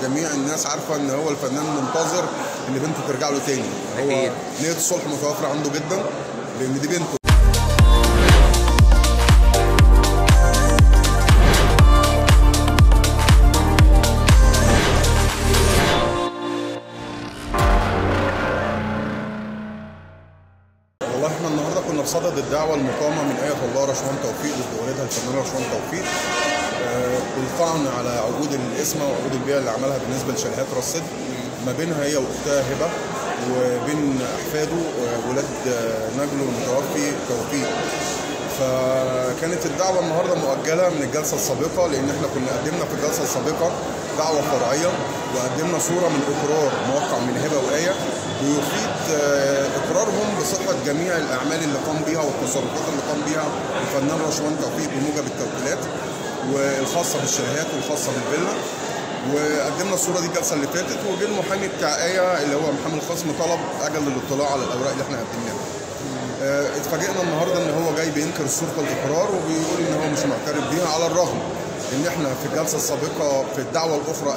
جميع الناس عارفه ان هو الفنان منتظر ان بنته ترجع له تاني هو أكيد. نيه الصلح متوفره عنده جدا لان دي بنته والله احنا النهارده كنا بصدد الدعوه المقامه من ايه الله رشوان توفيق ضد والدها الفنانه رشوان توفيق آه، بالطعن على عقود القسمه وعقود البيع اللي عملها بالنسبه لشاليهات راس سدر ما بينها هي واختها هبه وبين احفاده آه، ولاد آه، نجله المتوفي توفيق فكانت الدعوه النهارده مؤجله من الجلسه السابقه لان احنا كنا قدمنا في الجلسه السابقه دعوه فرعيه وقدمنا صوره من اقرار موقع من هبه وايه بيفيد آه، اقرارهم بصحه جميع الاعمال اللي قام بيها والتصرفات اللي قام بيها الفنان رشوان توفيق بموجب التوكيلات والخاصه بالشاليهات والخاصه بالفيلا وقدمنا الصوره دي الجلسه اللي فاتت وجه المحامي بتاع ايه اللي هو محامي الخصم طلب اجل للاطلاع على الاوراق اللي احنا قدمناها آه، اتفاجئنا النهارده ان هو جاي بينكر صوره الاقرار وبيقول ان هو مش معترف بيها على الرغم ان احنا في الجلسه السابقه في الدعوه الاخرى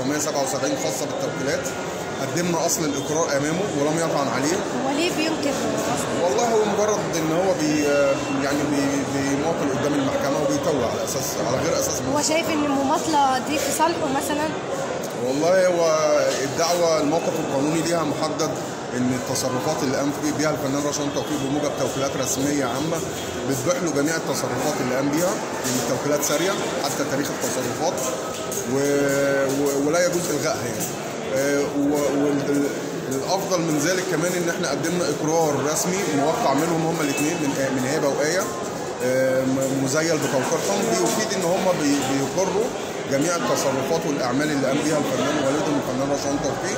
2977 خاصه بالتوكيلات قدمنا اصل الاقرار امامه ولم يطعن عليه هو ليه بينكر اصلا؟ والله هو مجرد ان هو بي يعني بي بيماطل قدام المحكمه وبيتوه على اساس على غير اساس هو شايف ان المماطله دي في صالحه مثلا والله هو الدعوة الموقف القانوني ليها محدد ان التصرفات اللي قام فيه- بيها الفنان رشوان توفيق بموجب توكيلات رسميه عامه بتبيح له جميع التصرفات اللي قام بيها لان التوكيلات ساريه حتى تاريخ التصرفات و... و... ولا يجوز الغائها يعني آه، و- وال- الافضل من ذلك كمان ان احنا قدمنا اقرار رسمي موقع منهم هما الاثنين من من هبه وايه آه، م- مزيل بتوقيعهم بيفيد ان هم بي- بيقروا جميع التصرفات والاعمال اللي قام بيها الفنان والدهم الفنان رشوان توفيق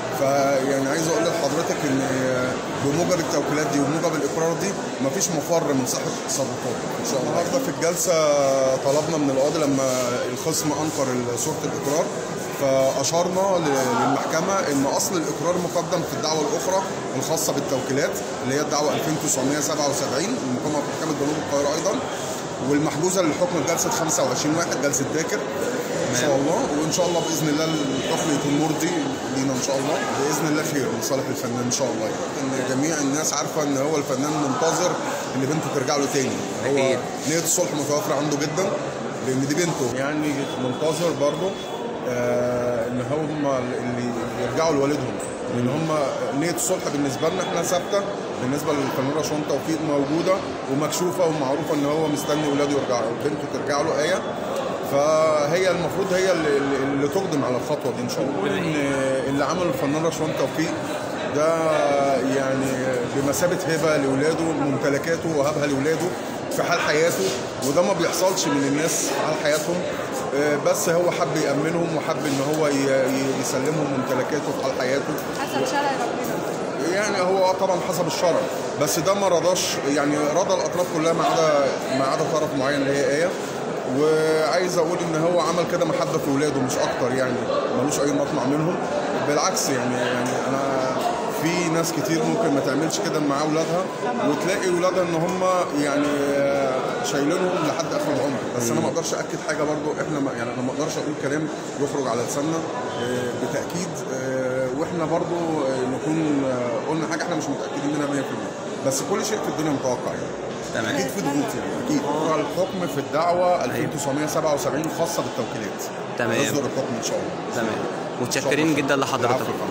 فيعني عايز اقول لحضرتك ان آه، بموجب التوكيلات دي وبموجب الاقرار دي مفيش مفر من صحه التصرفات ان شاء الله النهارده في الجلسه طلبنا من القاضي لما الخصم انكر صوره الاقرار فاشرنا ل- للمحكمه ان اصل الاقرار مقدم في الدعوه الاخرى الخاصه بالتوكيلات اللي هي الدعوه 2977 المقامه في محكمه جنوب القاهره ايضا والمحجوزه للحكم بجلسه 25 واحد جلسه باكر ان شاء الله وان شاء الله باذن الله الحكم يكون مرضي لينا ان شاء الله باذن الله خير لصالح الفنان ان شاء الله يعني. ان جميع الناس عارفه ان هو الفنان منتظر ان بنته ترجع له تاني هو أكيد. نيه الصلح متوفره عنده جدا لان دي بنته يعني منتظر برضه آه ان هم اللي يرجعوا لوالدهم لان هم نيه الصلح بالنسبه لنا احنا ثابته بالنسبه للفنان رشوان توفيق موجوده ومكشوفه ومعروفه ان هو مستني ولاده يرجعوا بنته ترجع له ايه فهي المفروض هي اللي, اللي تقدم على الخطوه دي ان شاء الله ان اللي عمله الفنان رشوان توفيق ده يعني بمثابه هبه لاولاده ممتلكاته وهبها لاولاده في حال حياته وده ما بيحصلش من الناس في حال حياتهم آه، بس هو حب يامنهم وحب ان هو ي- ي- يسلمهم ممتلكاته في حال حياته حسب شرع ربنا يعني هو طبعا حسب الشرع بس ده ما رضاش يعني رضى الاطراف كلها ما عدا ما عدا طرف معين اللي هي ايه وعايز اقول ان هو عمل كده محبه في ولاده مش اكتر يعني ملوش اي مطمع منهم بالعكس يعني يعني انا في ناس كتير ممكن ما تعملش كده مع اولادها وتلاقي ولادها ان هم يعني آه، شايلينهم لحد اخر العمر بس انا ما اقدرش اكد حاجه برضو احنا ما يعني انا ما اقدرش اقول كلام يخرج على لساننا آه، بتاكيد آه، واحنا برضو آه، نكون آه، قلنا حاجه احنا مش متاكدين منها 100% بس كل شيء في الدنيا متوقع يعني تمام اكيد في ضغوط يعني اكيد الحكم في الدعوه 2977 خاصه بالتوكيلات تمام. يصدر الحكم ان شاء الله تمام متشكرين جدا لحضرتك العفو.